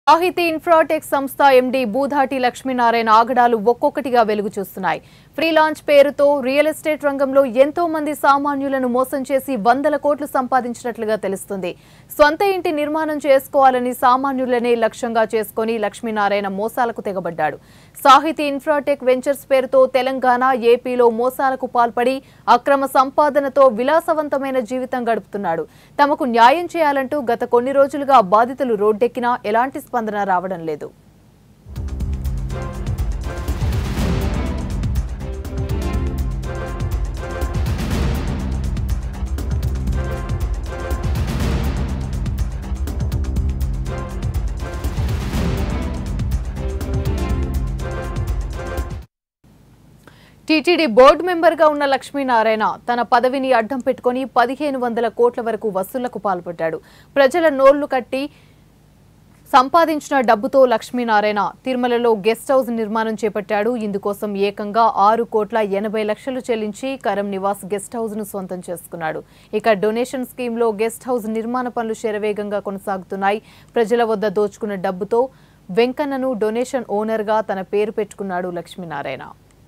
సాహితీ ఇన్ఫ్రాటెక్ సంస్థ ఎండీ బూధాటి లక్ష్మీనారాయణ ఆగడాలు ఒక్కొక్కటిగా వెలుగు చూస్తున్నాయి ఫ్రీలాన్స్ పేరుతో రియల్ ఎస్టేట్ రంగంలో ఎంతో మంది సామాన్యులను మోసం చేసి వందల కోట్లు సంపాదించినట్లుగా తెలుస్తుంది సొంత ఇంటి నిర్మాణం చేసుకోవాలని సామాన్యులనే లక్ష్యంగా చేసుకొని లక్ష్మీనారాయణ మోసాలకు తెగబడ్డాడు సాహితీ ఇన్ఫ్రాటెక్ వెంచర్స్ పేరుతో తెలంగాణ ఏపీలో మోసాలకు పాల్పడి అక్రమ సంపాదనతో విలాసవంతమైన జీవితం గడుపుతున్నాడు తమకు న్యాయం చేయాలంటూ గత కొన్ని రోజులుగా బాధితులు రోడ్డెక్కినా ఎలాంటి స్పందన రావడం లేదు టీటీడీ బోర్డు మెంబర్గా ఉన్న లక్ష్మీనారాయణ తన పదవిని అడ్డం పెట్టుకుని పదిహేను వందల కోట్ల వరకు వసూళ్లకు పాల్పడ్డాడు ప్రజల నోళ్లు కట్టి సంపాదించిన డబ్బుతో లక్ష్మీనారాయణ తిరుమలలో గెస్ట్ హౌస్ నిర్మాణం చేపట్టాడు ఇందుకోసం ఏకంగా ఆరు కోట్ల ఎనభై లక్షలు చెల్లించి కరం నివాస్ గెస్ట్ హౌస్ ను సొంతం చేసుకున్నాడు ఇక డొనేషన్ స్కీమ్ లో గెస్ట్ హౌస్ నిర్మాణ పనులు శరవేగంగా కొనసాగుతున్నాయి ప్రజల వద్ద దోచుకున్న డబ్బుతో వెంకన్నను డొనేషన్ ఓనర్ గా తన పేరు పెట్టుకున్నాడు లక్ష్మీనారాయణ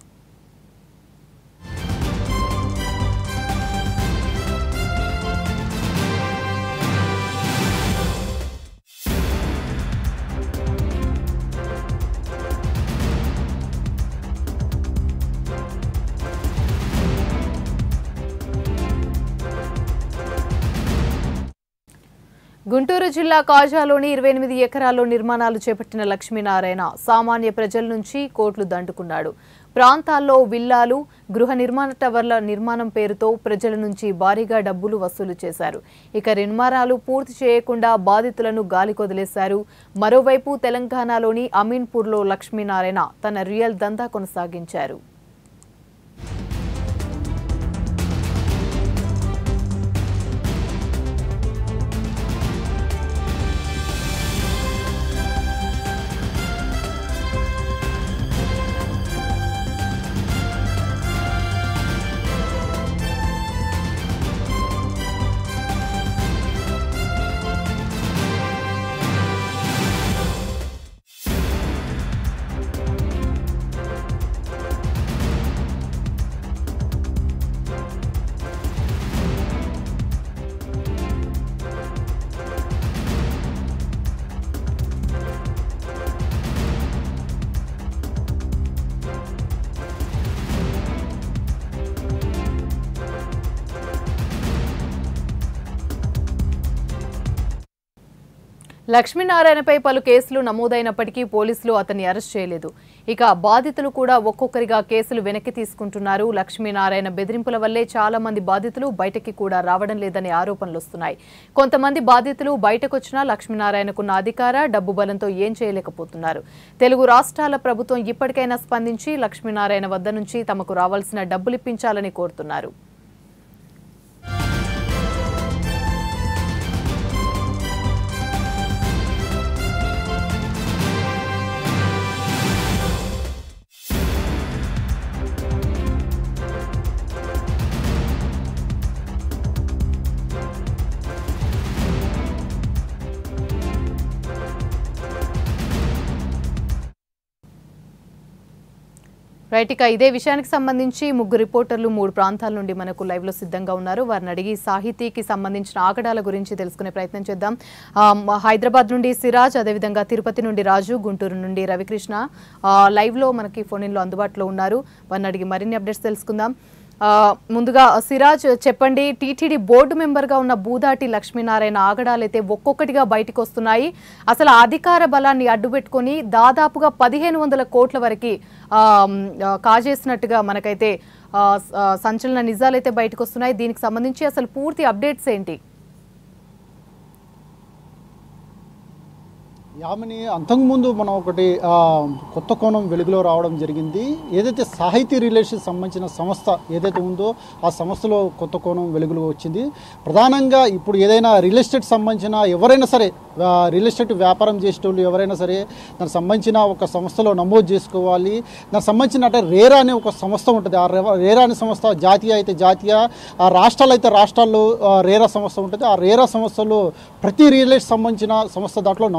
గుంటూరు జిల్లా కాజాలోని ఇరవై ఎనిమిది ఎకరాల్లో నిర్మాణాలు చేపట్టిన లక్ష్మీనారాయణ సామాన్య ప్రజల నుంచి కోట్లు దండుకున్నాడు ప్రాంతాల్లో విల్లాలు గృహ నిర్మాణ టవర్ల నిర్మాణం పేరుతో ప్రజల నుంచి భారీగా డబ్బులు వసూలు చేశారు ఇక నిర్మాణాలు పూర్తి చేయకుండా బాధితులను గాలికొదిలేశారు మరోవైపు తెలంగాణలోని అమీన్పూర్లో లక్ష్మీనారాయణ తన రియల్ దందా కొనసాగించారు లక్ష్మీనారాయణపై పలు కేసులు నమోదైనప్పటికీ పోలీసులు అతన్ని అరెస్ట్ చేయలేదు ఇక బాధితులు కూడా ఒక్కొక్కరిగా కేసులు వెనక్కి తీసుకుంటున్నారు లక్ష్మీనారాయణ బెదిరింపుల వల్లే చాలా మంది బాధితులు బయటకి కూడా రావడం లేదనే ఆరోపణలు వస్తున్నాయి కొంతమంది బాధితులు బయటకొచ్చినా లక్ష్మీనారాయణకున్న అధికార డబ్బు బలంతో ఏం చేయలేకపోతున్నారు తెలుగు రాష్ట్రాల ప్రభుత్వం ఇప్పటికైనా స్పందించి లక్ష్మీనారాయణ వద్ద నుంచి తమకు రావాల్సిన డబ్బులిప్పించాలని కోరుతున్నారు రైట్ ఇక ఇదే విషయానికి సంబంధించి ముగ్గురు రిపోర్టర్లు మూడు ప్రాంతాల నుండి మనకు లైవ్ లో సిద్ధంగా ఉన్నారు వారిని అడిగి సాహితీకి సంబంధించిన ఆగడాల గురించి తెలుసుకునే ప్రయత్నం చేద్దాం ఆ, మ- హైదరాబాద్ నుండి సిరాజ్ అదేవిధంగా తిరుపతి నుండి రాజు గుంటూరు నుండి రవికృష్ణ ఆ, లైవ్ లో మనకి ఫోన్ లో అందుబాటులో ఉన్నారు వారిని అడిగి మరిన్ని అప్డేట్స్ తెలుసుకుందాం ఆ, ముందుగా సిరాజ్ చెప్పండి టీటీడీ బోర్డు మెంబర్గా ఉన్న బూదాటి లక్ష్మీనారాయణ ఆగడాలైతే ఒక్కొక్కటిగా బయటకు వస్తున్నాయి అసలు ఆ అధికార బలాన్ని అడ్డుపెట్టుకొని దాదాపుగా పదిహేను వందల కోట్ల వరకు ఆ, ఆ, కాజేసినట్టుగా మనకైతే ఆ, స- ఆ, సంచలన నిజాలైతే బయటకు వస్తున్నాయి దీనికి సంబంధించి అసలు పూర్తి అప్డేట్స్ ఏంటి యామిని అంతకుముందు మనం ఒకటి ఆ, కొత్త కోణం వెలుగులో రావడం జరిగింది ఏదైతే సాహితీ రిలేషన్ సంబంధించిన సంస్థ ఏదైతే ఉందో ఆ సంస్థలో కొత్త కోణం వెలుగులో వచ్చింది ప్రధానంగా ఇప్పుడు ఏదైనా రియల్ ఎస్టేట్ సంబంధించిన ఎవరైనా సరే ఆ, రియల్ ఎస్టేట్ వ్యాపారం చేసేటోళ్ళు ఎవరైనా సరే దానికి సంబంధించిన ఒక సంస్థలో నమోదు చేసుకోవాలి దానికి సంబంధించిన అంటే రేరా అనే ఒక సంస్థ ఉంటుంది ఆ రేవ- రేరా అనే సంస్థ జాతీయ అయితే జాతీయ ఆ రాష్ట్రాలు అయితే రాష్ట్రాల్లో ఆ, రేరా సంస్థ ఉంటుంది ఆ రేరా సంస్థలో ప్రతి రియల్ ఎస్టేట్ సంబంధించిన సంస్థ దాంట్లో నమోదు చేసుకోవాలి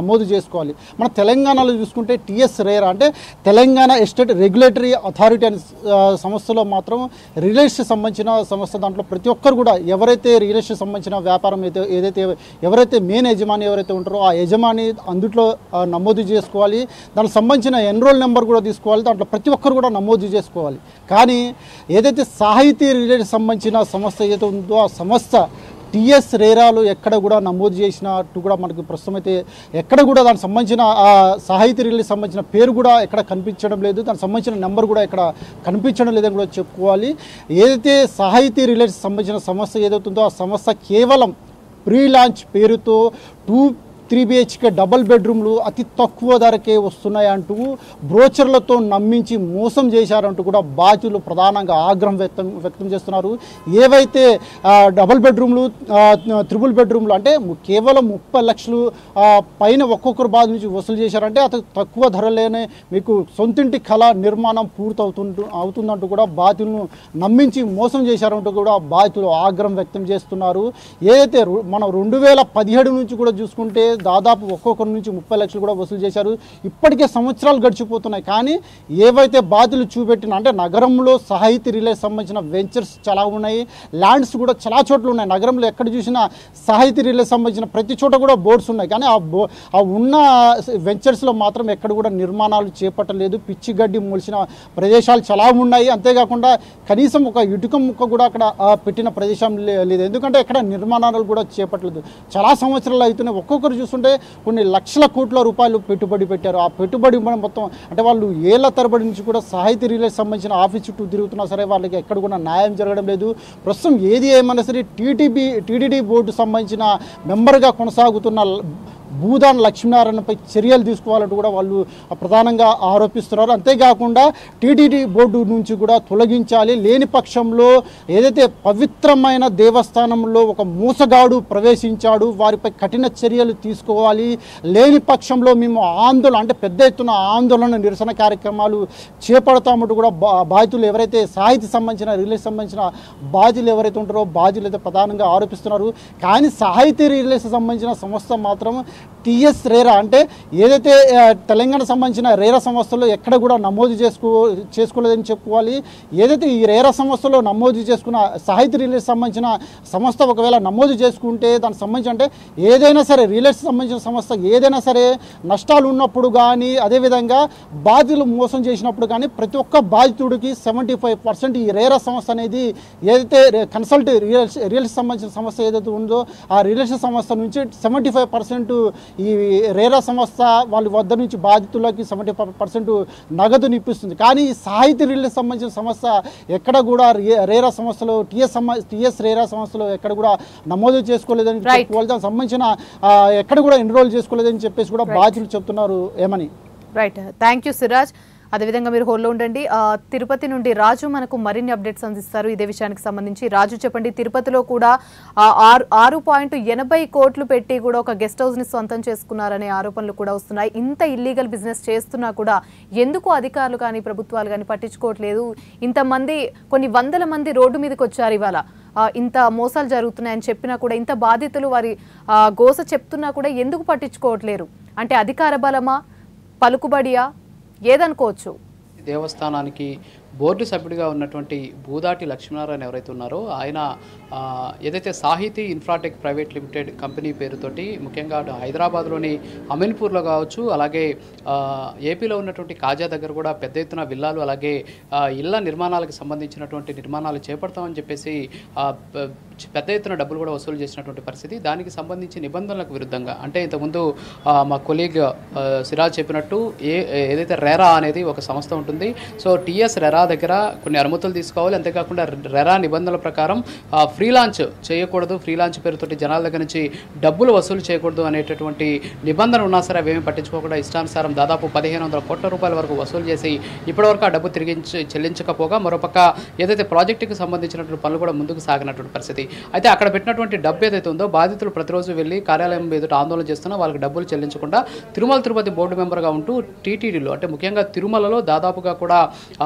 చేసుకోవాలి మన తెలంగాణలో చూసుకుంటే టిఎస్ రేరా అంటే తెలంగాణ ఎస్టేట్ రెగ్యులేటరీ అథారిటీ అనే ఆ, సంస్థలో మాత్రం రియల్ ఎస్టేట్ సంబంధించిన సంస్థ దాంట్లో ప్రతి ఒక్కరు కూడా ఎవరైతే రియల్ ఎస్టేట్ సంబంధించిన వ్యాపారం అయితే ఏదైతే ఎవరైతే మెయిన్ యజమాని ఎవరైతే ఉంటారో ఆ యజమాని అందుట్లో ఆ, నమోదు చేసుకోవాలి దానికి సంబంధించిన ఎన్రోల్ నెంబర్ కూడా తీసుకోవాలి దాంట్లో ప్రతి ఒక్కరు కూడా నమోదు చేసుకోవాలి కానీ ఏదైతే సాహితీ రిలేటెడ్ సంబంధించిన సంస్థ ఏదైతే ఉందో ఆ సంస్థ టిఎస్ రేరాలు ఎక్కడ కూడా నమోదు చేసినట్టు కూడా మనకు ప్రస్తుతం అయితే ఎక్కడ కూడా దానికి సంబంధించిన ఆ సాహిత్య రిలీజ్ సంబంధించిన పేరు కూడా ఎక్కడ కనిపించడం లేదు దానికి సంబంధించిన నెంబర్ కూడా ఎక్కడ కనిపించడం లేదని కూడా చెప్పుకోవాలి ఏదైతే సాహితీ రిలేటెడ్ సంబంధించిన సమస్య ఏదవుతుందో ఆ సమస్య కేవలం ప్రీ లాంచ్ పేరుతో టూ త్రీ బిహెచ్కే డబల్ బెడ్రూమ్లు అతి తక్కువ ధరకే వస్తున్నాయి అంటూ బ్రోచర్లతో నమ్మించి మోసం చేశారంటూ కూడా బాధ్యులు ప్రధానంగా ఆగ్రహం వ్యక్తం వ్యక్తం చేస్తున్నారు ఏవైతే ఆ, డబల్ బెడ్రూమ్లు ఆ, త్రిబుల్ బెడ్రూమ్లు అంటే ము- కేవలం ముప్పై లక్షలు ఆ, పైన ఒక్కొక్కరు బాధ నుంచి వసూలు చేశారంటే అతి తక్కువ ధరలోనే మీకు సొంతింటి కళ నిర్మాణం పూర్తవుతుంటూ అవుతుందంటూ కూడా బాధ్యులను నమ్మించి మోసం చేశారంటూ కూడా బాధితులు ఆగ్రహం వ్యక్తం చేస్తున్నారు ఏదైతే రు- మనం రెండు వేల పదిహేడు నుంచి కూడా చూసుకుంటే దాదాపు ఒక్కొక్కరి నుంచి ముప్పై లక్షలు కూడా వసూలు చేశారు ఇప్పటికే సంవత్సరాలు గడిచిపోతున్నాయి కానీ ఏవైతే బాధ్యులు చూపెట్టిన అంటే నగరంలో సాహితీ రిలే సంబంధించిన వెంచర్స్ చాలా ఉన్నాయి ల్యాండ్స్ కూడా చాలా చోట్ల ఉన్నాయి నగరంలో ఎక్కడ చూసినా సాహితీ రిలే సంబంధించిన ప్రతి చోట కూడా బోర్డ్స్ ఉన్నాయి కానీ ఆ బో ఆ ఉన్న వెంచర్స్లో మాత్రం ఎక్కడ కూడా నిర్మాణాలు చేపట్టలేదు పిచ్చి గడ్డి మొలిచిన ప్రదేశాలు చాలా ఉన్నాయి అంతేకాకుండా కనీసం ఒక ఇటుక ముక్క కూడా అక్కడ ఆ, పెట్టిన ప్రదేశం లే- లేదు ఎందుకంటే ఎక్కడ నిర్మాణాలు కూడా చేపట్టలేదు చాలా సంవత్సరాలు అవుతున్నాయి ఒక్కొక్కరు చూస్తుంటే కొన్ని లక్షల కోట్ల రూపాయలు పెట్టుబడి పెట్టారు ఆ పెట్టుబడి మనం మొత్తం అంటే వాళ్ళు ఏళ్ల తరబడి నుంచి కూడా సాహితీ రిలేజ్ సంబంధించిన ఆఫీస్ చుట్టూ తిరుగుతున్నా సరే వాళ్ళకి ఎక్కడ కూడా న్యాయం జరగడం లేదు ప్రస్తుతం ఏది ఏమన్నా సరే టీటీబీ టీటీడీ బోర్డు సంబంధించిన మెంబర్గా కొనసాగుతున్న ల- భూదాన్ లక్ష్మీనారాయణపై చర్యలు తీసుకోవాలంటూ కూడా వాళ్ళు ప్రధానంగా ఆరోపిస్తున్నారు అంతేకాకుండా టీటీడీ బోర్డు నుంచి కూడా తొలగించాలి లేని పక్షంలో ఏదైతే పవిత్రమైన దేవస్థానంలో ఒక మోసగాడు ప్రవేశించాడు వారిపై కఠిన చర్యలు తీసుకోవాలి లేని పక్షంలో మేము ఆందోళన అంటే పెద్ద ఎత్తున ఆందోళన నిరసన కార్యక్రమాలు చేపడతామంటూ కూడా బా బాధితులు ఎవరైతే సాహితీ సంబంధించిన రిలీజ్ సంబంధించిన బాధ్యులు ఎవరైతే ఉంటారో బాధ్యులు అయితే ప్రధానంగా ఆరోపిస్తున్నారు కానీ సాహితీ రిలీజ్ సంబంధించిన సంస్థ మాత్రం టిఎస్ రేరా అంటే ఏదైతే ఆ, తెలంగాణ సంబంధించిన రేరా సంస్థలో ఎక్కడ కూడా నమోదు చేసుకో చేసుకోలేదని చెప్పుకోవాలి ఏదైతే ఈ రేరా సంస్థలో నమోదు చేసుకున్న సాహిత్య రిలీజ్ సంబంధించిన సంస్థ ఒకవేళ నమోదు చేసుకుంటే దానికి సంబంధించి అంటే ఏదైనా సరే రిలేస్ సంబంధించిన సంస్థ ఏదైనా సరే నష్టాలు ఉన్నప్పుడు కానీ అదేవిధంగా బాధితులు మోసం చేసినప్పుడు కానీ ప్రతి ఒక్క బాధితుడికి సెవెంటీ ఫైవ్ పర్సెంట్ ఈ రేరా సంస్థ అనేది ఏదైతే కన్సల్ట్ రియల్ రియల్ సంబంధించిన సంస్థ ఏదైతే ఉందో ఆ రియల్ సంస్థ నుంచి సెవెంటీ ఫైవ్ పర్సెంట్ ఈ రేరా సంస్థ వాళ్ళ వద్ద నుంచి బాధితులకి సెవెంటీ ఫైవ్ పర్సెంట్ నగదుని ఇప్పిస్తుంది కానీ ఈ సాహిత్య రిలీజ్ సంబంధించిన సంస్థ ఎక్కడ కూడా రే- రేరా సంస్థలో టిఎస్ సమ టిఎస్ రేరా సంస్థలో ఎక్కడ కూడా నమోదు చేసుకోలేదని Right. చెప్పుకోవాలి దానికి సంబంధించిన ఆ, ఎక్కడ కూడా ఎన్రోల్ చేసుకోలేదని చెప్పేసి కూడా Right. బాధితులు చెప్తున్నారు ఏమని రైట్ థ్యాంక్ యూ సిరాజ్ అదేవిధంగా మీరు హోల్లో ఉండండి ఆ, తిరుపతి నుండి రాజు మనకు మరిన్ని అప్డేట్స్ అందిస్తారు ఇదే విషయానికి సంబంధించి రాజు చెప్పండి తిరుపతిలో కూడా ఆ, ఆరు ఆరు పాయింట్ ఎనభై కోట్లు పెట్టి కూడా ఒక గెస్ట్ హౌస్ ని సొంతం చేసుకున్నారనే ఆరోపణలు కూడా వస్తున్నాయి ఇంత ఇల్లీగల్ బిజినెస్ చేస్తున్నా కూడా ఎందుకు అధికారులు కానీ ప్రభుత్వాలు కానీ పట్టించుకోవట్లేదు ఇంతమంది కొన్ని వందల మంది రోడ్డు మీదకి వచ్చారు ఇవాళ ఆ, ఇంత మోసాలు జరుగుతున్నాయని చెప్పినా కూడా ఇంత బాధితులు వారి ఆ, గోస చెప్తున్నా కూడా ఎందుకు పట్టించుకోవట్లేరు అంటే అధికార బలమా పలుకుబడియా ఏదనుకోవచ్చు దేవస్థానానికి బోర్డు సభ్యుడిగా ఉన్నటువంటి భూదాటి లక్ష్మీనారాయణ ఎవరైతే ఉన్నారో ఆయన ఆ, ఏదైతే సాహితీ ఇన్ఫ్రాటెక్ ప్రైవేట్ లిమిటెడ్ కంపెనీ పేరుతోటి ముఖ్యంగా అటు హైదరాబాద్లోని అమీన్పూర్లో కావచ్చు అలాగే ఆ, ఏపీలో ఉన్నటువంటి కాజా దగ్గర కూడా పెద్ద ఎత్తున విల్లాలు అలాగే ఆ, ఇళ్ల నిర్మాణాలకు సంబంధించినటువంటి నిర్మాణాలు చేపడతామని చెప్పేసి ఆ, ప- పెద్ద ఎత్తున డబ్బులు కూడా వసూలు చేసినటువంటి పరిస్థితి దానికి సంబంధించి నిబంధనలకు విరుద్ధంగా అంటే ఇంతకుముందు ఆ, మా కొలీగ్ ఆ, సిరాజ్ చెప్పినట్టు ఏ ఏదైతే రెరా అనేది ఒక సంస్థ ఉంటుంది సో టిఎస్ రెరా దగ్గర కొన్ని అనుమతులు తీసుకోవాలి అంతేకాకుండా రెరా నిబంధనల ప్రకారం ఆ, ఫ్రీ లాంచ్ చేయకూడదు ఫ్రీ లాంచ్ పేరుతోటి జనాల దగ్గర నుంచి డబ్బులు వసూలు చేయకూడదు అనేటటువంటి నిబంధన ఉన్నా సరే అవేమీ పట్టించుకోకుండా ఇష్టానుసారం దాదాపు పదిహేను వందల కోట్ల రూపాయల వరకు వసూలు చేసి ఇప్పటివరకు ఆ డబ్బు తిరిగి చెల్లించకపోగా మరోపక్క ఏదైతే ప్రాజెక్టుకి సంబంధించినటువంటి పనులు కూడా ముందుకు సాగినటువంటి పరిస్థితి అయితే అక్కడ పెట్టినటువంటి డబ్బు ఏదైతే ఉందో బాధితులు ప్రతిరోజు వెళ్ళి కార్యాలయం ఎదుట ఆందోళన చేస్తున్నా వాళ్ళకి డబ్బులు చెల్లించకుండా తిరుమల తిరుపతి బోర్డు మెంబర్గా ఉంటూ టీటీడీలో అంటే ముఖ్యంగా తిరుమలలో దాదాపుగా కూడా ఆ, ఏదైతే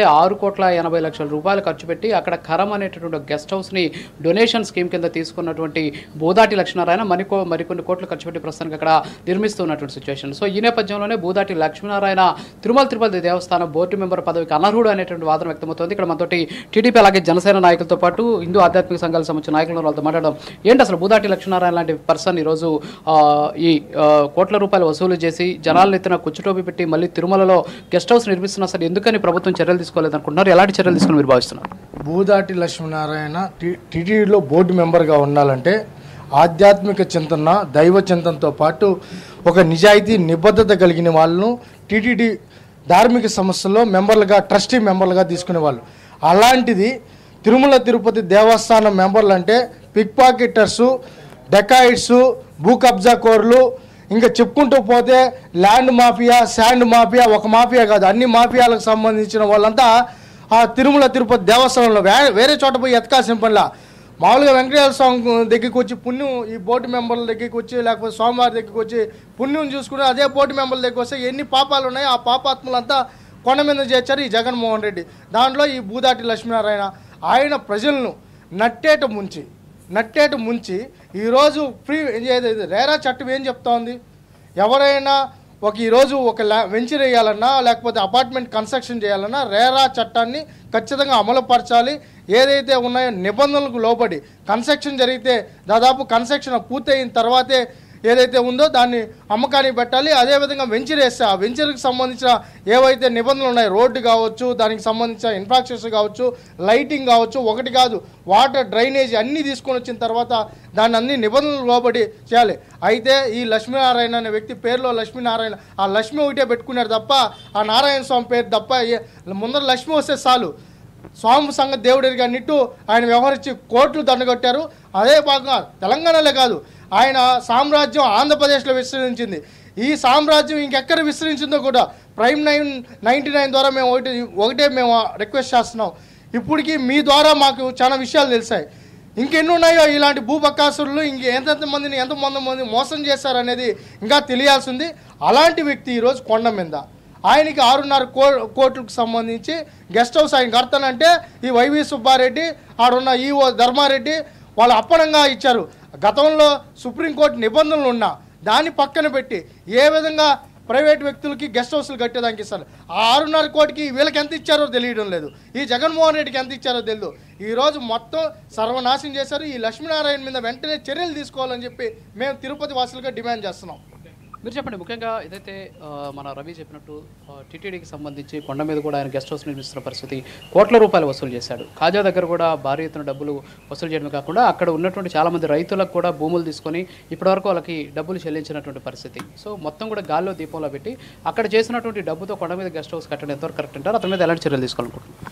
ఆరు కోట్ల ఎనభై లక్షల రూపాయలు ఖర్చు పెట్టి అక్కడ కరం అనేటటువంటి గెస్ట్ హౌస్ని డొనేషన్ స్కీమ్ కింద తీసుకున్నటువంటి బోదాటి లక్ష్మీనారాయణ మరికో మరికొన్ని కోట్లు ఖర్చు పెట్టి ప్రస్తుతానికి అక్కడ నిర్మిస్తున్నటువంటి సిచ్యువేషన్ సో ఈ నేపథ్యంలోనే బోదాటి లక్ష్మీనారాయణ తిరుమల తిరుపతి దేవస్థానం బోర్డు మెంబర్ పదవికి అనర్హుడు అనేటువంటి వాదన వ్యక్తమవుతోంది ఇక్కడ మనతోటి టీడీపీ అలాగే జనసేన నాయకులతో పాటు హిందూ ఆధ్యాత్మిక సంఘాలకు సంబంధించిన నాయకులను వాళ్ళతో మాట్లాడడం ఏంటి అసలు బూదాటి లక్ష్మీనారాయణ లాంటి పర్సన్ ఈరోజు ఆ, ఈ ఆ, కోట్ల రూపాయలు వసూలు చేసి జనాలను ఎత్తిన కుచ్చుటోపి పెట్టి మళ్ళీ తిరుమలలో గెస్ట్ హౌస్ నిర్మిస్తున్నా సరే ఎందుకని ప్రభుత్వం చర్యలు తీసుకోలేదు అనుకుంటున్నారు ఎలాంటి చర్యలు తీసుకుని మీరు భావిస్తున్నారు భూదాటి లక్ష్మీనారాయణ టి- టిటిడిలో బోర్డు మెంబర్గా ఉండాలంటే ఆధ్యాత్మిక చింతన దైవ చింతనతో పాటు ఒక నిజాయితీ నిబద్ధత కలిగిన వాళ్ళను టిటిడి ధార్మిక సంస్థల్లో మెంబర్లుగా ట్రస్టీ మెంబర్లుగా తీసుకునే వాళ్ళు అలాంటిది తిరుమల తిరుపతి దేవస్థానం మెంబర్లు అంటే పిక్ పాకెటర్సు డెకాయిట్స్ భూ కబ్జా కోర్లు ఇంకా చెప్పుకుంటూ పోతే ల్యాండ్ మాఫియా శాండ్ మాఫియా ఒక మాఫియా కాదు అన్ని మాఫియాలకు సంబంధించిన వాళ్ళంతా ఆ తిరుమల తిరుపతి దేవస్థానంలో వే- వేరే చోట పోయి ఎతకాల్సిన పనిలా మామూలుగా వెంకటేశ్వర స్వామి దగ్గరికి వచ్చి పుణ్యం ఈ బోర్డు మెంబర్ల దగ్గరికి వచ్చి లేకపోతే స్వామివారి దగ్గరికి వచ్చి పుణ్యం చూసుకుని అదే బోర్డు మెంబర్ల దగ్గరికి వస్తే ఎన్ని పాపాలు ఉన్నాయో ఆ పాపాత్ములంతా కొండ మీద చేర్చారు ఈ జగన్మోహన్ రెడ్డి దాంట్లో ఈ భూదాటి లక్ష్మీనారాయణ ఆయన ప్రజలను నట్టేట ముంచి నట్టేట ముంచి ఈరోజు ఫ్రీ ఏది రేరా చట్టం ఏం చెప్తా ఉంది ఎవరైనా ఒక ఈరోజు ఒక లా వెంచర్ వేయాలన్నా లేకపోతే అపార్ట్మెంట్ కన్స్ట్రక్షన్ చేయాలన్నా రేరా చట్టాన్ని ఖచ్చితంగా అమలుపరచాలి ఏదైతే ఉన్నాయో నిబంధనలకు లోబడి కన్స్ట్రక్షన్ జరిగితే దాదాపు కన్స్ట్రక్షన్ పూర్తయిన తర్వాతే ఏదైతే ఉందో దాన్ని అమ్మకానికి పెట్టాలి అదేవిధంగా వెంచర్ వేస్తే ఆ వెంచర్కి సంబంధించిన ఏవైతే నిబంధనలు ఉన్నాయో రోడ్డు కావచ్చు దానికి సంబంధించిన ఇన్ఫ్రాస్ట్రక్చర్ కావచ్చు లైటింగ్ కావచ్చు ఒకటి కాదు వాటర్ డ్రైనేజ్ అన్నీ తీసుకొని వచ్చిన తర్వాత దాన్ని అన్ని నిబంధనలు లోబడి చేయాలి అయితే ఈ లక్ష్మీనారాయణ అనే వ్యక్తి పేరులో లక్ష్మీనారాయణ ఆ లక్ష్మి ఒకటే పెట్టుకున్నాడు తప్ప ఆ నారాయణ స్వామి పేరు తప్ప ఏ- ముందర లక్ష్మి వస్తే చాలు స్వామి సంఘ దేవుడిగా నిట్టు ఆయన వ్యవహరించి కోట్లు దండగొట్టారు అదే భాగంగా తెలంగాణలో కాదు ఆయన సామ్రాజ్యం ఆంధ్రప్రదేశ్లో విస్తరించింది ఈ సామ్రాజ్యం ఇంకెక్కడ విస్తరించిందో కూడా ప్రైమ్ నైన్ నైంటీ నైన్ ద్వారా మేము ఒకటి ఒకటే మేము రిక్వెస్ట్ చేస్తున్నాం ఇప్పటికీ మీ ద్వారా మాకు చాలా విషయాలు తెలిసాయి ఇంకెన్ని ఉన్నాయో ఇలాంటి భూపకాసురులు ఇంక ఎంతెంత మందిని ఎంత మంది మంది మోసం చేశారనేది ఇంకా తెలియాల్సింది అలాంటి వ్యక్తి ఈరోజు కొండ మీద ఆయనకి ఆరున్నర కో కోట్లకు సంబంధించి గెస్ట్ హౌస్ ఆయన కడతానంటే ఈ వైవి సుబ్బారెడ్డి ఆడున్న ఈఓ ధర్మారెడ్డి వాళ్ళు అప్పనంగా ఇచ్చారు గతంలో సుప్రీంకోర్టు నిబంధనలు ఉన్నా దాన్ని పక్కన పెట్టి ఏ విధంగా ప్రైవేట్ వ్యక్తులకి గెస్ట్ హౌస్లు కట్టేదానికి ఇస్తారు ఆ ఆరున్నర కోటికి వీళ్ళకి ఎంత ఇచ్చారో తెలియడం లేదు ఈ జగన్మోహన్ రెడ్డికి ఎంత ఇచ్చారో తెలియదు ఈ రోజు మొత్తం సర్వనాశనం చేశారు ఈ లక్ష్మీనారాయణ మీద వెంటనే చర్యలు తీసుకోవాలని చెప్పి మేము తిరుపతి వాసులుగా డిమాండ్ చేస్తున్నాం మీరు చెప్పండి ముఖ్యంగా ఏదైతే ఆ, మన రవి చెప్పినట్టు టీటీడీకి సంబంధించి కొండ మీద కూడా ఆయన గెస్ట్ హౌస్ నిర్మిస్తున్న పరిస్థితి కోట్ల రూపాయలు వసూలు చేశాడు కాజా దగ్గర కూడా భారీ ఎత్తున డబ్బులు వసూలు చేయడమే కాకుండా అక్కడ ఉన్నటువంటి చాలా మంది రైతులకు కూడా భూములు తీసుకొని ఇప్పటివరకు వాళ్ళకి డబ్బులు చెల్లించినటువంటి పరిస్థితి సో మొత్తం కూడా గాల్లో దీపంలో పెట్టి అక్కడ చేసినటువంటి డబ్బుతో కొండ మీద గెస్ట్ హౌస్ కట్టడం ఎంతవరకు కరెక్ట్ అంటారు అతని మీద ఎలాంటి చర్యలు తీసుకోవాలనుకుంటున్నారు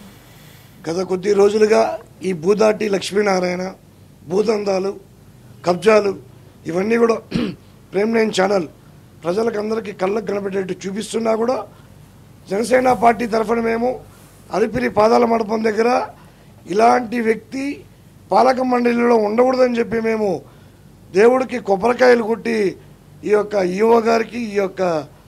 గత కొద్ది రోజులుగా ఈ భూదాటి లక్ష్మీనారాయణ భూదందాలు కబ్జాలు ఇవన్నీ కూడా ప్రేమ్ నైన్ ఛానల్ ప్రజలకు అందరికీ కళ్ళకు కనబెట్టేట్టు చూపిస్తున్నా కూడా జనసేన పార్టీ తరఫున మేము అలిపిరి పాదాల మండపం దగ్గర ఇలాంటి వ్యక్తి పాలక మండలిలో ఉండకూడదని చెప్పి మేము దేవుడికి కొబ్బరికాయలు కొట్టి ఈ యొక్క ఈఓ గారికి ఈ యొక్క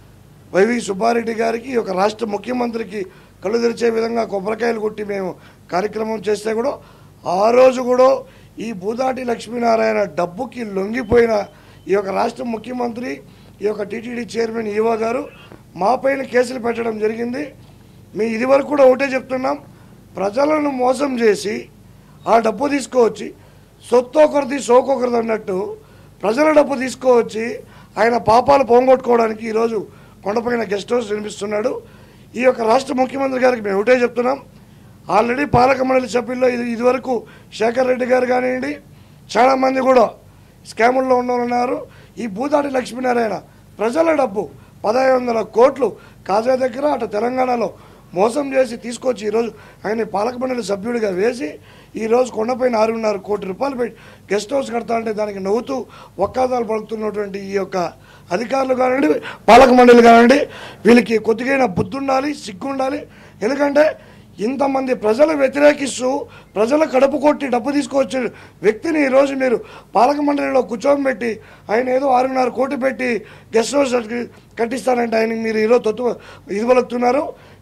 వైవి సుబ్బారెడ్డి గారికి ఈ యొక్క రాష్ట్ర ముఖ్యమంత్రికి కళ్ళు తెరిచే విధంగా కొబ్బరికాయలు కొట్టి మేము కార్యక్రమం చేస్తే కూడా ఆ రోజు కూడా ఈ భూదాటి లక్ష్మీనారాయణ డబ్బుకి లొంగిపోయిన ఈ యొక్క రాష్ట్ర ముఖ్యమంత్రి ఈ యొక్క టీటీడీ చైర్మన్ ఈవో గారు మా పైన కేసులు పెట్టడం జరిగింది మేము ఇది వరకు కూడా ఒకటే చెప్తున్నాం ప్రజలను మోసం చేసి ఆ డబ్బు తీసుకోవచ్చి సొత్తు ఒకరిది సోకొకరిది అన్నట్టు ప్రజల డబ్బు తీసుకువచ్చి ఆయన పాపాలు పోగొట్టుకోవడానికి ఈరోజు కొండపైన గెస్ట్ హౌస్ నిర్మిస్తున్నాడు ఈ యొక్క రాష్ట్ర ముఖ్యమంత్రి గారికి మేము ఒకటే చెప్తున్నాం ఆల్రెడీ పాలక మండలి సభ్యుల్లో ఇది ఇదివరకు శేఖర్ రెడ్డి గారు కానివ్వండి చాలామంది కూడా స్కాముల్లో ఉన్నవారు ఈ భూదాటి లక్ష్మీనారాయణ ప్రజల డబ్బు పదహైదు వందల కోట్లు కాజా దగ్గర అటు తెలంగాణలో మోసం చేసి తీసుకొచ్చి ఈరోజు ఆయన పాలక మండలి సభ్యుడిగా వేసి ఈరోజు కొండపైన ఆరున్నర కోటి రూపాయలు పెట్టి గెస్ట్ హౌస్ కడతా అంటే దానికి నవ్వుతూ ఒక్కాదాలు పలుకుతున్నటువంటి ఈ యొక్క అధికారులు కానివ్వండి పాలక మండలి కానివ్వండి వీళ్ళకి కొద్దిగైన బుద్ధి ఉండాలి సిగ్గు ఉండాలి ఎందుకంటే ఇంతమంది ప్రజలు వ్యతిరేకిస్తూ ప్రజల కడుపు కొట్టి డబ్బు తీసుకొచ్చే వ్యక్తిని ఈరోజు మీరు పాలక మండలిలో కూర్చోబెట్టి ఆయన ఏదో ఆరున్నర కోటి పెట్టి గెస్ట్ హౌస్ కట్టిస్తానంటే ఆయన మీరు ఈరోజు తొత్తు ఇది పలుకుతున్నారు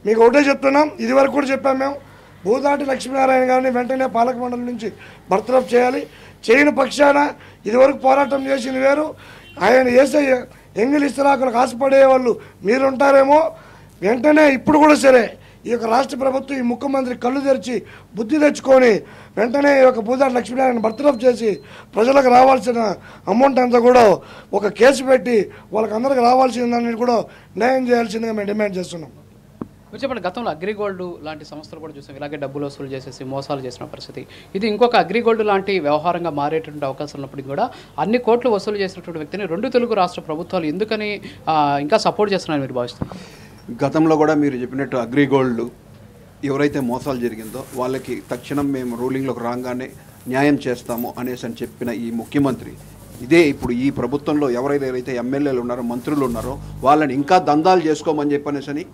మీకు ఒకటే చెప్తున్నాం ఇది వరకు కూడా చెప్పాం మేము భూదాటి లక్ష్మీనారాయణ గారిని వెంటనే పాలక మండలి నుంచి బర్తరఫ్ చేయాలి చేయని పక్షాన ఇదివరకు పోరాటం చేసింది వేరు ఆయన వేసే ఎంగిల్ ఇస్తరాకులకు ఆశపడే వాళ్ళు మీరుంటారేమో వెంటనే ఇప్పుడు కూడా సరే ఈ యొక్క రాష్ట్ర ప్రభుత్వం ఈ ముఖ్యమంత్రి కళ్ళు తెరిచి బుద్ధి తెచ్చుకొని వెంటనే ఈ యొక్క భూదాటి లక్ష్మీనారాయణ బర్తరఫ్ చేసి ప్రజలకు రావాల్సిన అమౌంట్ అంతా కూడా ఒక కేసు పెట్టి వాళ్ళకి అందరికి రావాల్సిన దాన్ని కూడా న్యాయం చేయాల్సిందిగా మేము డిమాండ్ చేస్తున్నాం మీరు చెప్పండి గతంలో అగ్రిగోల్డ్ లాంటి సంస్థలు కూడా చూసాం ఇలాగే డబ్బులు వసూలు చేసేసి మోసాలు చేసిన పరిస్థితి ఇది ఇంకొక అగ్రిగోల్డ్ లాంటి వ్యవహారంగా మారేటువంటి అవకాశం ఉన్నప్పటికీ కూడా అన్ని కోట్లు వసూలు చేసినటువంటి వ్యక్తిని రెండు తెలుగు రాష్ట్ర ప్రభుత్వాలు ఎందుకని ఆ, ఇంకా సపోర్ట్ చేస్తున్నారని మీరు భావిస్తున్నారు గతంలో కూడా మీరు చెప్పినట్టు అగ్రిగోల్డ్ ఎవరైతే మోసాలు జరిగిందో వాళ్ళకి తక్షణం మేము రూలింగ్లోకి రాగానే న్యాయం చేస్తాము అనేసి అని చెప్పిన ఈ ముఖ్యమంత్రి ఇదే ఇప్పుడు ఈ ప్రభుత్వంలో ఎవరైతే ఎవరైతే ఎమ్మెల్యేలు ఉన్నారో మంత్రులు ఉన్నారో వాళ్ళని ఇంకా దందాలు చేసుకోమని చెప్పనేసి అని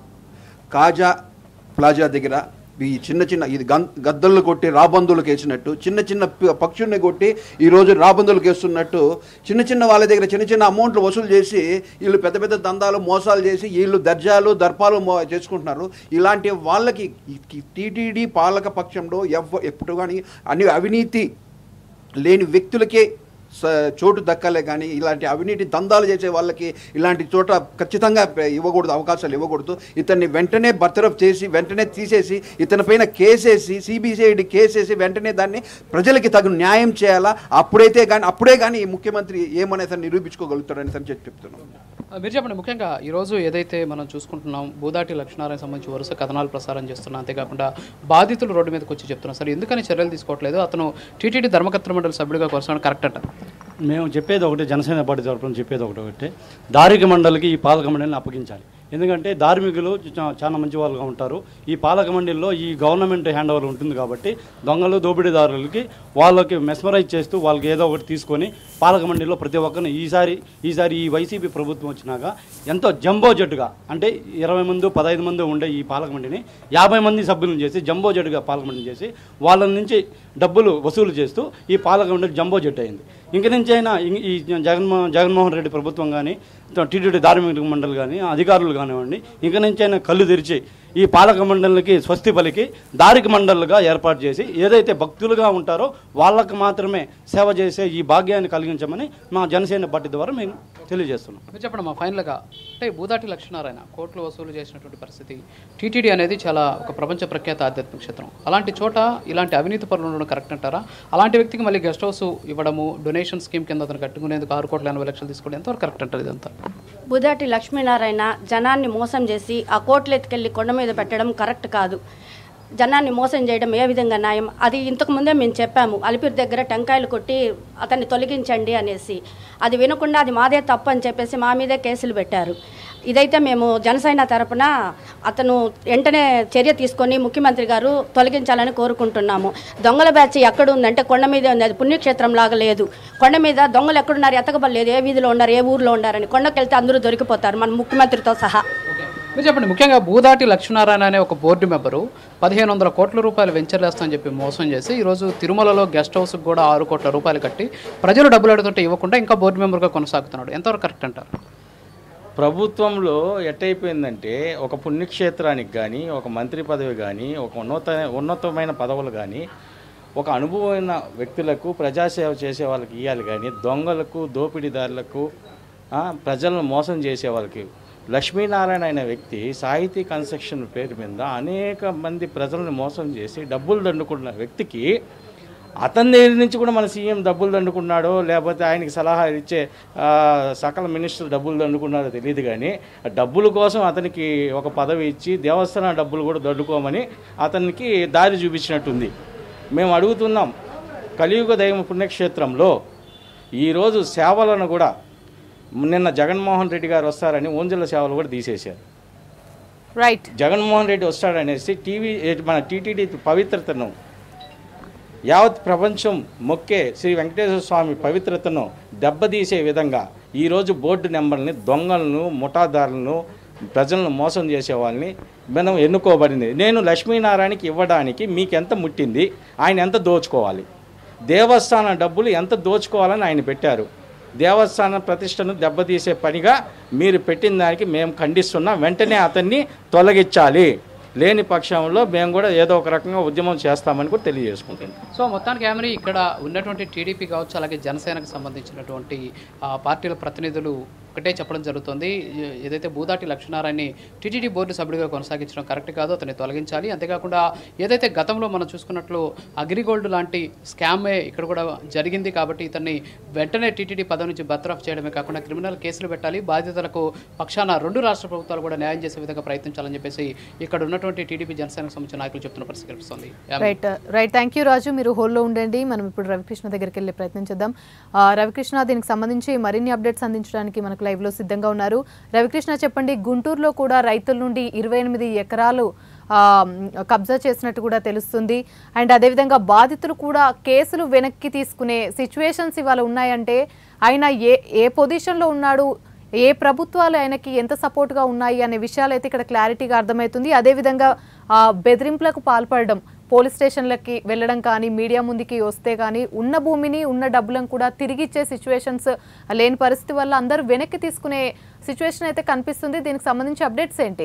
కాజా ప్లాజా దగ్గర ఈ చిన్న చిన్న ఇది గన్ గద్దళ్ళు కొట్టి రాబందులకు వేసినట్టు చిన్న చిన్న ప- పక్షుల్ని కొట్టి ఈరోజు రాబందులకు వేస్తున్నట్టు చిన్న చిన్న వాళ్ళ దగ్గర చిన్న చిన్న అమౌంట్లు వసూలు చేసి వీళ్ళు పెద్ద పెద్ద దందాలు మోసాలు చేసి వీళ్ళు దర్జాలు దర్పాలు మో చేసుకుంటున్నారు ఇలాంటి వాళ్ళకి టీటీడీ పాలక పక్షంలో ఎవ ఎప్పుడు కానీ అన్ని అవినీతి లేని వ్యక్తులకే స- చోటు దక్కలే కానీ ఇలాంటి అవినీతి దందాలు చేసే వాళ్ళకి ఇలాంటి చోట ఖచ్చితంగా పె- ఇవ్వకూడదు అవకాశాలు ఇవ్వకూడదు ఇతన్ని వెంటనే బర్తరఫ్ చేసి వెంటనే తీసేసి ఇతని పైన కేసేసి సిబిసిఐడి కేసేసి వెంటనే దాన్ని ప్రజలకి తగు న్యాయం చేయాలా అప్పుడైతే కానీ అప్పుడే కానీ ఈ ముఖ్యమంత్రి ఏమనేసి నిరూపించుకోగలుగుతాడని అని చెప్పి చెప్తున్నాం ఆ, మీరు చెప్పండి ముఖ్యంగా ఈరోజు ఏదైతే మనం చూసుకుంటున్నాం భూదాటి లక్ష్మీనారాయణ సంబంధించి వరుస కథనాలు ప్రసారం చేస్తున్నాం అంతేకాకుండా బాధితులు రోడ్డు మీదకి వచ్చి చెప్తున్నారు సార్ ఎందుకని చర్యలు తీసుకోవట్లేదు అతను టీటీడీ ధర్మకర్త మండలి సభ్యుడిగా కొనసాగడం కరెక్ట్ అంట మేము చెప్పేది ఒకటి జనసేన పార్టీ తరఫున చెప్పేది ఒకటి ఒకటి దారిక మండలికి ఈ పాలక మండలిని అప్పగించాలి ఎందుకంటే ధార్మికులు చా- చాలా మంచి వాళ్ళుగా ఉంటారు ఈ పాలక మండలిలో ఈ గవర్నమెంట్ హ్యాండ్ ఓవర్ ఉంటుంది కాబట్టి దొంగలు దోపిడీదారులకి వాళ్ళకి మెస్మరైజ్ చేస్తూ వాళ్ళకి ఏదో ఒకటి తీసుకొని పాలక మండలిలో ప్రతి ఒక్కరిని ఈసారి ఈసారి ఈ వైసీపీ ప్రభుత్వం వచ్చినాక ఎంతో జంబో జట్టుగా అంటే ఇరవై మంది పదహైదు మంది ఉండే ఈ పాలక మండలిని యాభై మంది సభ్యులను చేసి జంబో జట్టుగా పాలక మండలి చేసి వాళ్ళ నుంచి డబ్బులు వసూలు చేస్తూ ఈ పాలక మండలి జంబో జట్టు అయింది ఇంక నుంచి అయినా ఇం- ఈ జగన్మోహన్ జగన్మోహన్ రెడ్డి ప్రభుత్వం కానీ టీటీడీ ధార్మిక మండలి కానీ అధికారులు కానివ్వండి ఇంక నుంచి అయినా కళ్ళు తెరిచి ఈ పాలక మండలికి స్వస్తి పలికి దారిక మండలుగా ఏర్పాటు చేసి ఏదైతే భక్తులుగా ఉంటారో వాళ్ళకు మాత్రమే సేవ చేసే ఈ భాగ్యాన్ని కలిగించమని మా జనసేన పార్టీ ద్వారా మేము తెలియజేస్తున్నాం మీరు చెప్పండి మా ఫైనల్గా అంటే భూదాటి లక్ష్మీనారాయణ కోట్లు వసూలు చేసినటువంటి పరిస్థితి టీటీడీ అనేది చాలా ఒక ప్రపంచ ప్రఖ్యాత ఆధ్యాత్మిక క్షేత్రం అలాంటి చోట ఇలాంటి అవినీతి పనులు ఉండడం కరెక్ట్ అంటారా అలాంటి వ్యక్తికి మళ్ళీ గెస్ట్ హౌస్ ఇవ్వడము డొనేషన్ స్కీమ్ కింద అతను కట్టుకునేందుకు ఆరు కోట్ల ఎనభై లక్షలు తీసుకోవడం ఎంతవరకు కరెక్ట్ అంటారు ఇదంతా బుధాటి లక్ష్మీనారాయణ జనాన్ని మోసం చేసి ఆ కోట్లు ఎత్తుకెళ్ళి కొండ మీద పెట్టడం కరెక్ట్ కాదు జనాన్ని మోసం చేయడం ఏ విధంగా న్యాయం అది ఇంతకు ముందే మేము చెప్పాము అలిపిరి దగ్గర టెంకాయలు కొట్టి అతన్ని తొలగించండి అనేసి అది వినకుండా అది మాదే తప్పు అని చెప్పేసి మా మీదే కేసులు పెట్టారు ఇదైతే మేము జనసేన తరపున అతను వెంటనే చర్య తీసుకొని ముఖ్యమంత్రి గారు తొలగించాలని కోరుకుంటున్నాము దొంగల బ్యాచ్ ఎక్కడ ఉందంటే కొండ మీద ఉంది అది పుణ్యక్షేత్రం లాగా లేదు కొండ మీద దొంగలు ఎక్కడున్నారు ఎతకబడలేదు ఏ వీధిలో ఉన్నారు ఏ ఊర్లో ఉన్నారని కొండకి వెళ్తే అందరూ దొరికిపోతారు మన ముఖ్యమంత్రితో సహా మీరు చెప్పండి ముఖ్యంగా భూదాటి లక్ష్మీనారాయణ అనే ఒక బోర్డు మెంబరు పదిహేను వందల కోట్ల రూపాయలు వెంచర్ వేస్తామని చెప్పి మోసం చేసి ఈరోజు తిరుమలలో గెస్ట్ హౌస్కి కూడా ఆరు కోట్ల రూపాయలు కట్టి ప్రజలు డబ్బులు అడుగుతుంటే ఇవ్వకుండా ఇంకా బోర్డు మెంబర్గా కొనసాగుతున్నాడు ఎంతవరకు కరెక్ట్ అంటారు ప్రభుత్వంలో ఎట్టయిపోయిందంటే ఒక పుణ్యక్షేత్రానికి కానీ ఒక మంత్రి పదవి కానీ ఒక ఉన్నత ఉన్నతమైన పదవులు కానీ ఒక అనుభవమైన వ్యక్తులకు ప్రజాసేవ చేసే వాళ్ళకి ఇవ్వాలి కానీ దొంగలకు దోపిడీదారులకు ఆ, ప్రజలను మోసం చేసే వాళ్ళకి లక్ష్మీనారాయణ అనే వ్యక్తి సాహితీ కన్స్ట్రక్షన్ పేరు మీద అనేక మంది ప్రజలను మోసం చేసి డబ్బులు దండుకున్న వ్యక్తికి అతని దగ్గర నుంచి కూడా మన సీఎం డబ్బులు దండుకున్నాడో లేకపోతే ఆయనకి సలహా ఇచ్చే ఆ, సకల మినిస్టర్ డబ్బులు దండుకున్నాడో తెలియదు కానీ ఆ డబ్బుల కోసం అతనికి ఒక పదవి ఇచ్చి దేవస్థాన డబ్బులు కూడా దండుకోమని అతనికి దారి చూపించినట్టుంది మేము అడుగుతున్నాం కలియుగ దైవ పుణ్యక్షేత్రంలో ఈరోజు సేవలను కూడా నిన్న జగన్మోహన్ రెడ్డి గారు వస్తారని ఓంజల సేవలు కూడా తీసేశారు రైట్ జగన్మోహన్ రెడ్డి వస్తాడనేసి టీవీ మన టీటీడీ పవిత్రతను యావత్ ప్రపంచం మొక్కే శ్రీ వెంకటేశ్వర స్వామి పవిత్రతను దెబ్బతీసే విధంగా ఈరోజు బోర్డు నెంబర్ని దొంగలను ముఠాదారులను ప్రజలను మోసం చేసే వాళ్ళని మనం ఎన్నుకోబడింది నేను లక్ష్మీనారాయణకి ఇవ్వడానికి మీకు ఎంత ముట్టింది ఆయన ఎంత దోచుకోవాలి దేవస్థాన డబ్బులు ఎంత దోచుకోవాలని ఆయన పెట్టారు దేవస్థాన ప్రతిష్టను దెబ్బతీసే పనిగా మీరు పెట్టిన దానికి మేము ఖండిస్తున్నాం వెంటనే అతన్ని తొలగించాలి లేని పక్షంలో మేము కూడా ఏదో ఒక రకంగా ఉద్యమం చేస్తామని కూడా తెలియజేసుకుంటున్నాం సో మొత్తానికి ఏమని ఇక్కడ ఉన్నటువంటి టీడీపీ కావచ్చు అలాగే జనసేనకు సంబంధించినటువంటి ఆ, పార్టీల ప్రతినిధులు ఒకటే చెప్పడం జరుగుతుంది ఏ- ఏదైతే బూదాటి లక్ష్మీనారాయణని టీటీడీ బోర్డు సభ్యుడిగా కొనసాగించడం కరెక్ట్ కాదు అతన్ని తొలగించాలి అంతేకాకుండా ఏదైతే గతంలో మనం చూసుకున్నట్లు అగ్రిగోల్డ్ లాంటి స్కామే ఇక్కడ కూడా జరిగింది కాబట్టి ఇతన్ని వెంటనే టీటీడీ పదవి నుంచి బర్తరఫ్ చేయడమే కాకుండా క్రిమినల్ కేసులు పెట్టాలి బాధితులకు పక్షాన రెండు రాష్ట్ర ప్రభుత్వాలు కూడా న్యాయం చేసే విధంగా ప్రయత్నించాలని చెప్పేసి ఇక్కడ ఉన్నటువంటి టీడీపీ జనసేనకు సంబంధించిన నాయకులు చెప్తున్న పరిస్థితి కనిపిస్తుంది right right thank you Raju మీరు హోల్లో ఉండండి మనం ఇప్పుడు రవికృష్ణ దగ్గరికి వెళ్ళే ప్రయత్నం చేద్దాం ఆ, రవికృష్ణ దీనికి సంబంధించి మరిన్ని అప్డేట్స్ అందించడానికి మనకు లైవ్లో సిద్ధంగా ఉన్నారు రవికృష్ణ చెప్పండి గుంటూరులో కూడా రైతుల నుండి ఇరవై ఎనిమిది ఎకరాలు ఆ, కబ్జా చేసినట్టు కూడా తెలుస్తుంది అండ్ అదేవిధంగా బాధితులు కూడా కేసులు వెనక్కి తీసుకునే సిచ్యువేషన్స్ ఇవాళ ఉన్నాయంటే ఆయన ఏ ఏ పొజిషన్లో ఉన్నాడు ఏ ప్రభుత్వాలు ఆయనకి ఎంత సపోర్ట్గా ఉన్నాయి అనే విషయాలు అయితే ఇక్కడ క్లారిటీగా అర్థమవుతుంది అదేవిధంగా ఆ, బెదిరింపులకు పాల్పడడం పోలీస్ స్టేషన్లకి వెళ్ళడం కానీ మీడియా ముందుకి వస్తే కానీ ఉన్న భూమిని ఉన్న డబ్బులను కూడా తిరిగి ఇచ్చే సిచ్యువేషన్స్ లేని పరిస్థితి వల్ల అందరూ వెనక్కి తీసుకునే సిచ్యువేషన్ అయితే కనిపిస్తుంది దీనికి సంబంధించి అప్డేట్స్ ఏంటి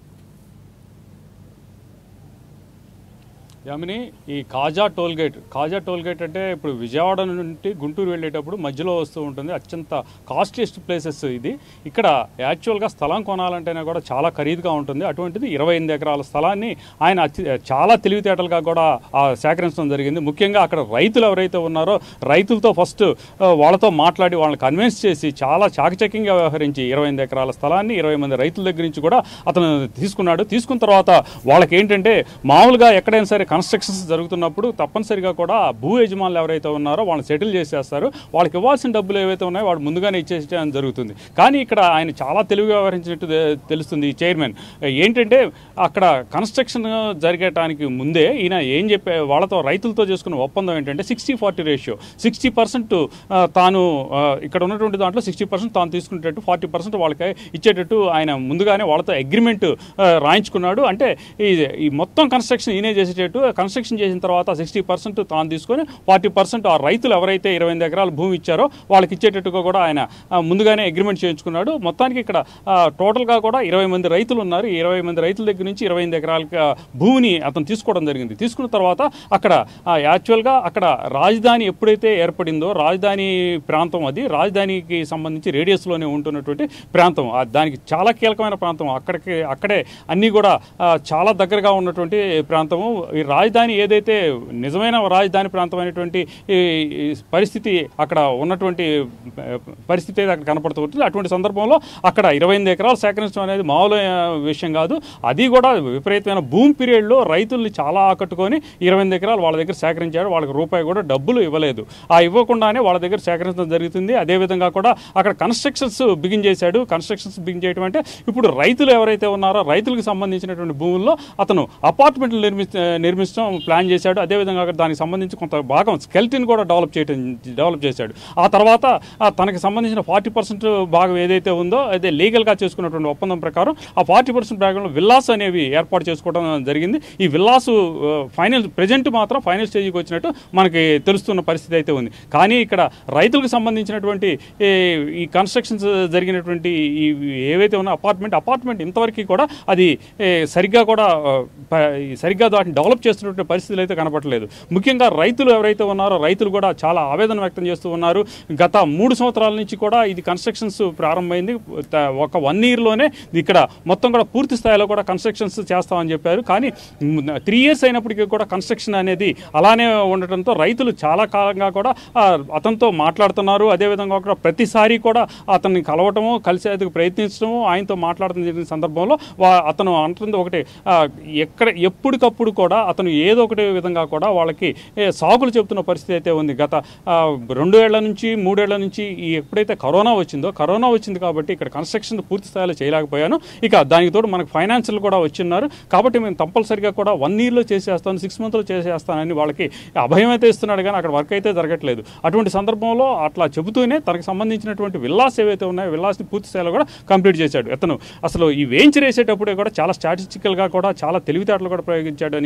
యామిని ఈ Kaza toll gate Kaza toll gate అంటే ఇప్పుడు విజయవాడ నుండి గుంటూరు వెళ్ళేటప్పుడు మధ్యలో వస్తూ ఉంటుంది అత్యంత కాస్ట్లీయెస్ట్ ప్లేసెస్ ఇది ఇక్కడ యాక్చువల్గా స్థలం కొనాలంటేనే కూడా చాలా ఖరీదుగా ఉంటుంది అటువంటిది ఇరవై ఎనిమిది ఎకరాల స్థలాన్ని ఆయన అతి చాలా తెలివితేటలుగా కూడా ఆ, సేకరించడం జరిగింది ముఖ్యంగా అక్కడ రైతులు ఎవరైతే ఉన్నారో రైతులతో ఫస్ట్ వాళ్ళతో మాట్లాడి వాళ్ళని కన్విన్స్ చేసి చాలా చాకచక్యంగా వ్యవహరించి ఇరవై ఎనిమిది ఎకరాల స్థలాన్ని ఇరవై మంది రైతుల దగ్గర నుంచి కూడా అతను తీసుకున్నాడు తీసుకున్న తర్వాత వాళ్ళకి ఏంటంటే మామూలుగా ఎక్కడైనా సరే కన్స్ట్రక్షన్స్ జరుగుతున్నప్పుడు తప్పనిసరిగా కూడా భూ యజమానులు ఎవరైతే ఉన్నారో వాళ్ళని సెటిల్ చేసేస్తారు వాళ్ళకి ఇవ్వాల్సిన డబ్బులు ఏవైతే ఉన్నాయో వాడు ముందుగానే ఇచ్చేసేయడం జరుగుతుంది కానీ ఇక్కడ ఆయన చాలా తెలివిగా వ్యవహరించినట్టు తె- తెలుస్తుంది ఈ చైర్మన్ ఏంటంటే అక్కడ కన్స్ట్రక్షన్ జరిగటానికి ముందే ఈయన ఏం చెప్పే వాళ్ళతో రైతులతో చేసుకున్న ఒప్పందం ఏంటంటే sixty forty ratio sixty percent తాను ఆ, ఇక్కడ ఉన్నటువంటి దాంట్లో సిక్స్టీ పర్సెంట్ తాను తీసుకునేటట్టు ఫార్టీ పర్సెంట్ వాళ్ళకి ఇచ్చేటట్టు ఆయన ముందుగానే వాళ్ళతో అగ్రిమెంట్ రాయించుకున్నాడు అంటే ఈ ఈ మొత్తం కన్స్ట్రక్షన్ ఈయనే చేసేటట్టు కన్స్ట్రక్షన్ చేసిన తర్వాత సిక్స్టీ పర్సెంట్ తాను తీసుకొని ఫార్టీ పర్సెంట్ ఆ రైతులు ఎవరైతే ఇరవై ఎనిమిది ఎకరాల భూమి ఇచ్చారో వాళ్ళకి ఇచ్చేటట్టుగా కూడా ఆయన ఆ, ముందుగానే అగ్రిమెంట్ చేయించుకున్నాడు మొత్తానికి ఇక్కడ ఆ, టోటల్గా కూడా ఇరవై మంది రైతులు ఉన్నారు ఈ ఇరవై మంది రైతుల దగ్గర నుంచి ఇరవై ఎనిమిది ఎకరాల భూమిని అతను తీసుకోవడం జరిగింది తీసుకున్న తర్వాత అక్కడ ఆ, యాక్చువల్గా అక్కడ రాజధాని ఎప్పుడైతే ఏర్పడిందో రాజధాని ప్రాంతం అది రాజధానికి సంబంధించి రేడియస్లోనే ఉంటున్నటువంటి ప్రాంతం ఆ, దానికి చాలా కీలకమైన ప్రాంతం అక్కడికి అక్కడే అన్నీ కూడా ఆ, చాలా దగ్గరగా ఉన్నటువంటి ప్రాంతము ఈ రాజధాని ఏదైతే నిజమైన రాజధాని ప్రాంతం అనేటువంటి ఈ ఈ పరిస్థితి అక్కడ ఉన్నటువంటి ఆ, పరిస్థితి అయితే అక్కడ కనపడుతూ ఉంటుంది అటువంటి సందర్భంలో అక్కడ ఇరవై ఎనిమిది ఎకరాలు సేకరించడం అనేది మామూలు ఆ, విషయం కాదు అది కూడా విపరీతమైన భూమి పీరియడ్లో రైతుల్ని చాలా ఆకట్టుకొని ఇరవై ఎనిమిది ఎకరాలు వాళ్ళ దగ్గర సేకరించాడు వాళ్ళకి రూపాయి కూడా డబ్బులు ఇవ్వలేదు ఆ ఇవ్వకుండానే వాళ్ళ దగ్గర సేకరించడం జరుగుతుంది అదేవిధంగా కూడా అక్కడ కన్స్ట్రక్షన్స్ బిగిన్ చేశాడు కన్స్ట్రక్షన్స్ బిగిన్ చేయడం అంటే ఇప్పుడు రైతులు ఎవరైతే ఉన్నారో రైతులకు సంబంధించినటువంటి భూముల్లో అతను అపార్ట్మెంట్లు నిర్మి నిర్మించడం ప్లాన్ చేశాడు అదేవిధంగా అక్కడ దానికి సంబంధించి కొంత భాగం స్కెల్టిన్ కూడా డెవలప్ చేయడం డెవలప్ చేశాడు ఆ తర్వాత ఆ తనకి సంబంధించిన ఫార్టీ పర్సెంట్ భాగం ఏదైతే ఉందో అదే లీగల్గా చేసుకున్నటువంటి ఒప్పందం ప్రకారం ఆ ఫార్టీ పర్సెంట్ భాగంలో విల్లాస్ అనేవి ఏర్పాటు చేసుకోవడం జరిగింది ఈ విల్లాసు ఫైనల్ ప్రజెంట్ మాత్రం ఫైనల్ స్టేజ్కి వచ్చినట్టు మనకి తెలుస్తున్న పరిస్థితి అయితే ఉంది కానీ ఇక్కడ రైతులకు సంబంధించినటువంటి ఈ ఈ కన్స్ట్రక్షన్స్ జరిగినటువంటి ఈ ఏవైతే ఉన్న అపార్ట్మెంట్ అపార్ట్మెంట్ ఇంతవరకు కూడా అది ఏ, సరిగ్గా కూడా ఆ, ప- ఈ సరిగ్గా వాటిని డెవలప్ చేస్తున్నటువంటి పరిస్థితులు అయితే కనపడలేదు ముఖ్యంగా రైతులు ఎవరైతే ఉన్నారో రైతులు కూడా చాలా ఆవేదన వ్యక్తం చేస్తూ ఉన్నారు గత మూడు సంవత్సరాల నుంచి కూడా ఇది కన్స్ట్రక్షన్స్ ప్రారంభమైంది త- ఒక వన్ ఇయర్లోనే ఇక్కడ మొత్తం కూడా పూర్తి స్థాయిలో కూడా కన్స్ట్రక్షన్స్ చేస్తామని చెప్పారు కానీ త్రీ ఇయర్స్ అయినప్పటికీ కూడా కన్స్ట్రక్షన్ అనేది అలానే ఉండటంతో రైతులు చాలా కాలంగా కూడా ఆ, అతనితో మాట్లాడుతున్నారు అదేవిధంగా కూడా ప్రతిసారి కూడా అతన్ని కలవటము కలిసేందుకు ప్రయత్నించడము ఆయనతో మాట్లాడుతున్న జరిగిన సందర్భంలో వా- అతను అంటుంది ఒకటి ఆ, ఎక్కడ ఎప్పటికప్పుడు కూడా అతను ఏదో ఒకటి విధంగా కూడా వాళ్ళకి ఏ, సాకులు చెబుతున్న పరిస్థితి అయితే ఉంది గత ఆ, రెండు ఏళ్ల నుంచి మూడేళ్ల నుంచి ఈ ఎప్పుడైతే కరోనా వచ్చిందో కరోనా వచ్చింది కాబట్టి ఇక్కడ కన్స్ట్రక్షన్ పూర్తి స్థాయిలో చేయలేకపోయాను ఇక దానికి తోడు మనకు ఫైనాన్షియల్ కూడా వచ్చిన్నారు కాబట్టి మేము కంపల్సరిగా కూడా వన్ ఇయర్లో చేసేస్తాను సిక్స్ మంత్లో చేసేస్తానని వాళ్ళకి అభయం అయితే ఇస్తున్నాడు కానీ అక్కడ వర్క్ అయితే జరగట్లేదు అటువంటి సందర్భంలో అట్లా చెబుతూనే తనకు సంబంధించినటువంటి విల్లాస్ ఏవైతే ఉన్నాయో విల్లాస్ని పూర్తి స్థాయిలో కూడా కంప్లీట్ చేశాడు అతను అసలు ఈ వేంచర్ వేసేటప్పుడే కూడా చాలా స్టాటిస్టికల్గా కూడా చాలా తెలివితేటలు కూడా ప్రయోగించాడని మనకి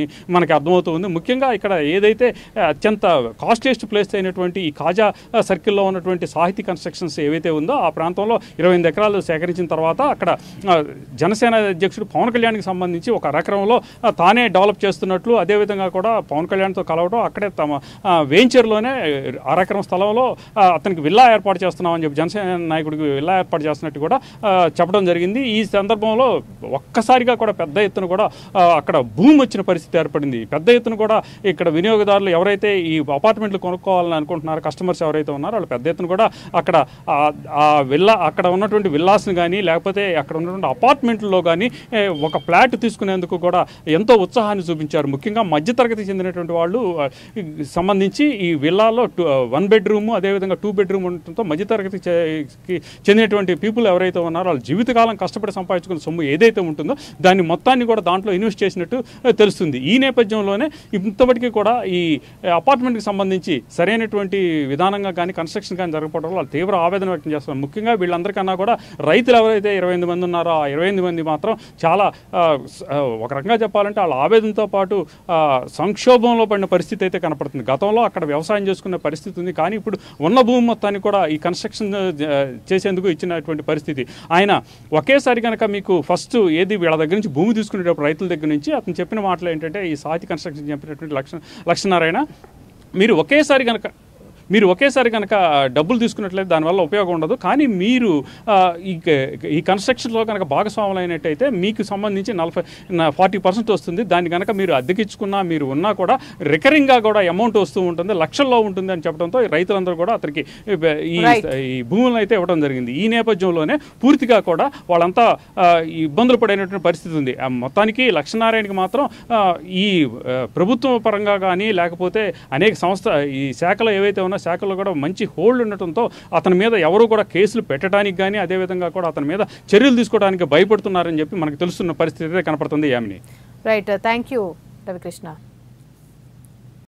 మనకి అర్థమవుతుంది ముఖ్యంగా ఇక్కడ ఏదైతే ఆ, అత్యంత కాస్ట్లీయెస్ట్ ప్లేస్ అయినటువంటి ఈ కాజా ఆ, సర్కిల్లో ఉన్నటువంటి సాహితీ కన్స్ట్రక్షన్స్ ఏవైతే ఉందో ఆ ప్రాంతంలో ఇరవై ఎనిమిది ఎకరాలు సేకరించిన తర్వాత అక్కడ ఆ, జనసేన అధ్యక్షుడు పవన్ కళ్యాణ్కి సంబంధించి ఒక ఎకరంలో ఆ, తానే డెవలప్ చేస్తున్నట్లు అదేవిధంగా కూడా పవన్ కళ్యాణ్తో కలవడం అక్కడే తమ ఆ, వేంచర్లోనే అరెకరం స్థలంలో ఆ, అతనికి విల్లా ఏర్పాటు చేస్తున్నామని చెప్పి జనసేన నాయకుడికి విల్లా ఏర్పాటు చేస్తున్నట్టు కూడా ఆ, చెప్పడం జరిగింది ఈ సందర్భంలో ఒక్కసారిగా కూడా పెద్ద ఎత్తున కూడా ఆ, అక్కడ భూమి వచ్చిన పరిస్థితి ఏర్పడింది పెద్ద ఎత్తున కూడా ఇక్కడ వినియోగదారులు ఎవరైతే ఈ అపార్ట్మెంట్లు కొనుక్కోవాలని అనుకుంటున్నారో కస్టమర్స్ ఎవరైతే ఉన్నారో వాళ్ళు పెద్ద ఎత్తున కూడా అక్కడ ఆ- ఆ విల్లా అక్కడ ఉన్నటువంటి విల్లాస్ని కానీ లేకపోతే అక్కడ ఉన్నటువంటి అపార్ట్మెంట్లో కానీ ఏ, ఒక ఫ్లాట్ తీసుకునేందుకు కూడా ఎంతో ఉత్సాహాన్ని చూపించారు ముఖ్యంగా మధ్యతరగతి చెందినటువంటి వాళ్ళు ఆ, ఈ సంబంధించి ఈ విల్లాలో టూ వన్ బెడ్రూమ్ అదేవిధంగా టూ బెడ్రూమ్ ఉండటంతో మధ్యతరగతి చే- కి చెందినటువంటి పీపుల్ ఎవరైతే ఉన్నారో వాళ్ళు జీవితకాలం కష్టపడి సంపాదించుకున్న సొమ్ము ఏదైతే ఉంటుందో దాన్ని మొత్తాన్ని కూడా దాంట్లో ఇన్వెస్ట్ చేసినట్టు ఆ, తెలుస్తుంది ఈ నేపథ్యంలోనే ఇంతవరకు కూడా ఈ అపార్ట్మెంట్కి సంబంధించి సరైనటువంటి విధానంగా కానీ కన్స్ట్రక్షన్ కానీ జరగకపోవడం వల్ల వాళ్ళు తీవ్ర ఆవేదన వ్యక్తం చేస్తున్నారు ముఖ్యంగా వీళ్ళందరికన్నా కూడా రైతులు ఎవరైతే ఇరవై ఎనిమిది మంది ఉన్నారో ఆ ఇరవై ఎనిమిది మంది మాత్రం చాలా ఆ, స- ఆ, ఒక రకంగా చెప్పాలంటే వాళ్ళ ఆవేదనతో పాటు ఆ, సంక్షోభంలో పడిన పరిస్థితి అయితే కనపడుతుంది గతంలో అక్కడ వ్యవసాయం చేసుకునే పరిస్థితి ఉంది కానీ ఇప్పుడు ఉన్న భూమి మొత్తాన్ని కూడా ఈ కన్స్ట్రక్షన్ జ- చేసేందుకు ఇచ్చినటువంటి పరిస్థితి ఆయన ఒకేసారి కనుక మీకు ఫస్ట్ ఏది వీళ్ళ దగ్గర నుంచి భూమి తీసుకునేటప్పుడు రైతుల దగ్గర నుంచి అతను చెప్పిన మాటలు ఏంటంటే ఈ సాహిత్య కన్స్ట్రక్షన్ చెప్పినటువంటి లక్ష లక్షనారాయణ మీరు ఒకేసారి కనుక మీరు ఒకేసారి కనుక డబ్బులు తీసుకున్నట్లయితే దానివల్ల ఉపయోగం ఉండదు కానీ మీరు ఆ, ఈ ఈ కన్స్ట్రక్షన్లో కనుక భాగస్వాములు అయినట్టయితే మీకు సంబంధించి నలభై ఫార్టీ పర్సెంట్ వస్తుంది దాన్ని కనుక మీరు అద్దెకిచ్చుకున్నా మీరు ఉన్నా కూడా రికరింగ్గా కూడా అమౌంట్ వస్తూ ఉంటుంది లక్షల్లో ఉంటుంది అని చెప్పడంతో ఈ రైతులందరూ కూడా అతనికి ఈ Right. ఈ భూములను అయితే ఇవ్వడం జరిగింది ఈ నేపథ్యంలోనే పూర్తిగా కూడా వాళ్ళంతా ఆ, ఈ ఇబ్బందులు పడినటువంటి పరిస్థితి ఉంది ఆ, మొత్తానికి లక్ష్మీనారాయణకి మాత్రం ఆ, ఈ ఆ, ప్రభుత్వం పరంగా కానీ లేకపోతే అనేక సంస్థ ఈ శాఖలు ఏవైతే ఉన్నా శాఖల్లో కూడా మంచి హోల్డ్ ఉండటంతో అతని మీద ఎవరు కూడా కేసులు పెట్టడానికి కానీ అదేవిధంగా కూడా అతని మీద చర్యలు తీసుకోవడానికి భయపడుతున్నారని చెప్పి మనకు తెలుస్తున్న పరిస్థితి అయితే కనపడుతుంది Yamini right thank you Ravikrishna